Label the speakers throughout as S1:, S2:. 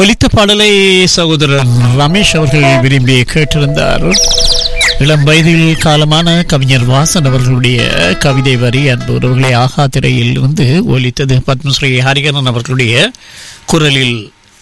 S1: ஒலித்த பாடலை சகோதரர் ரமேஷ் அவர்கள் விரும்பி கேட்டிருந்தார் இளம் வயதில் காலமான கவிஞர் வாசன் அவர்களுடைய கவிதை வரி அன்புறவர்களை ஆகா திரையில் இருந்து ஒலித்தது பத்மஸ்ரீ ஹரிகரன் அவர்களுடைய குரலில்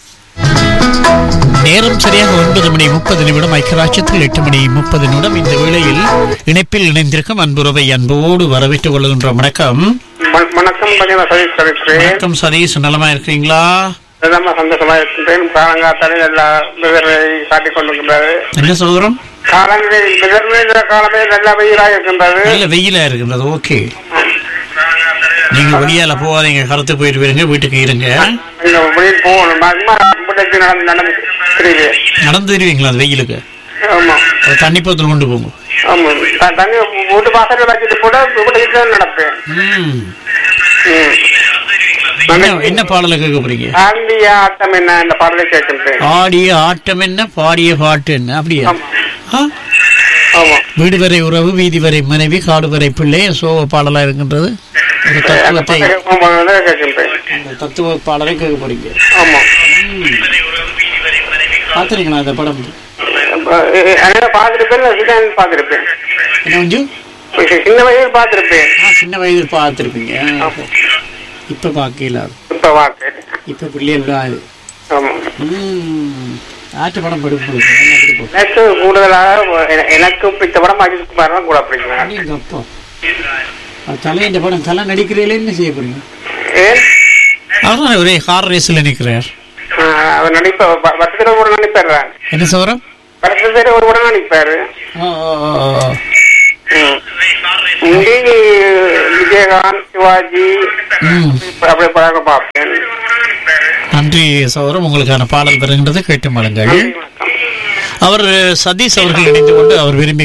S1: நேரம் சரியாக ஒன்பது மணி முப்பது நிமிடம் ஐக்கியராட்சத்தில் எட்டு மணி முப்பது நிமிடம் இந்த வேளையில் இணைப்பில் இணைந்திருக்கும் அன்புறவை அன்போடு வரவேற்றுக் கொள்கின்ற வணக்கம்
S2: வண- வணக்கம் பகவான் சதீஷ் கவிக்கிறேன்
S1: வணக்கம் சதீஷ் நலமா இருக்கிறீங்களா
S2: ரொம்ப சந்தோஷமா இருக்கின்றேன் காலங்காத்தாலே எல்லா விதரை காட்டிக் கொண்டிருக்கின்றது
S1: என்ன சகோதரம்
S2: காலநிலை விதர்ந்த காலமே நல்ல வெயிலாக இருக்கின்றது
S1: நல்ல வெயிலா இருக்கின்றது ஓகே நீங்க வெளியால போகாதீங்க கருத்து போயிட்டு போயிருங்க வீட்டுக்கு இருங்க
S2: நீங்க வெளியில் போகணும் அம்மா முன்னெடுத்து நடந்து நடந்து தெரியுது
S1: நடந்து வருவீங்களா அந்த வெயிலுக்கு
S2: ஆமா
S1: ஒரு தண்ணி பத்தில் கொண்டு போங்க
S2: ஆமா த- தண்ணி வீட்டு வாசல் வச்சுட்டு கூட வீட்டுக்கு தான் நடப்பேன்
S1: ம்.
S2: ம்.
S1: என்ன என்ன பாடலை கேட்க போறீங்க
S2: ஆண்டிய ஆட்டம் என்ன இந்த பாடலை கேட்கின்றேன்
S1: ஆடிய ஆட்டம் என்ன பாடிய பாட்டு என்ன அப்படியா
S2: ஆமா
S1: ஆ?
S2: ஆமா
S1: வீடு வரை உறவு வீதி வரை மனைவி காடு வரை பிள்ளை சோக பாடலா இருக்கின்றது ஒரு
S2: அந்த
S1: தத்துவத்தை
S2: பாடலை கேட்கின்றேன்
S1: அந்த தத்துவ பாடலை கேட்க போறீங்க
S2: ஆமா
S1: பார்த்துருக்கீங்களா அந்த படம்
S2: அதனால பார்த்துருப்பேன் விஜயன் பார்த்துருப்பேன்
S1: என்ன கொஞ்சம்
S2: சின்ன வயதில் பார்த்துருப்பேன்
S1: ஆ, சின்ன வயதில் பார்த்துருப்பீங்க இப்ப பார்க்கல
S2: இப்ப வாக்கு
S1: இப்ப பிள்ளைகள் இது
S2: ஆமா
S1: ம். ஆட்டு படம் படுக்க முடியும் என்ன பிடிக்கும்
S2: எனக்கு கூடுதலாக என- எனக்கு பிடித்த படம் அஜித் குமார் தான் கூட பிடிக்கும்
S1: எங்க அப்பா அது தலை இந்த படம் தலை நடிக்கிறீங்களே என்ன செய்ய போறீங்க
S2: ஏன்
S1: அதான் ஒரே கார் ரேஸ்ல நிக்கிறார்
S2: ஆஹ் அவர் நடிப்ப வ- வருஷத்துல ஒரு நடிப்பாரு
S1: என்ன சௌரம்
S2: வருஷத்துல ஒரு படம் நடிப்பாரு ம். முந்தி விஜயகாந்த் சிவாஜி
S1: ம்.
S2: அப்படி பழக பார்ப்பேன்
S1: நன்றி சௌரம் உங்களுக்கான பாடல் வருகின்றது கேட்டு மலங்கள்
S2: நன்றி, வணக்கம்
S1: அவர் சதீஷ் அவர்கள் இணைந்து கொண்டு அவர் விரும்பி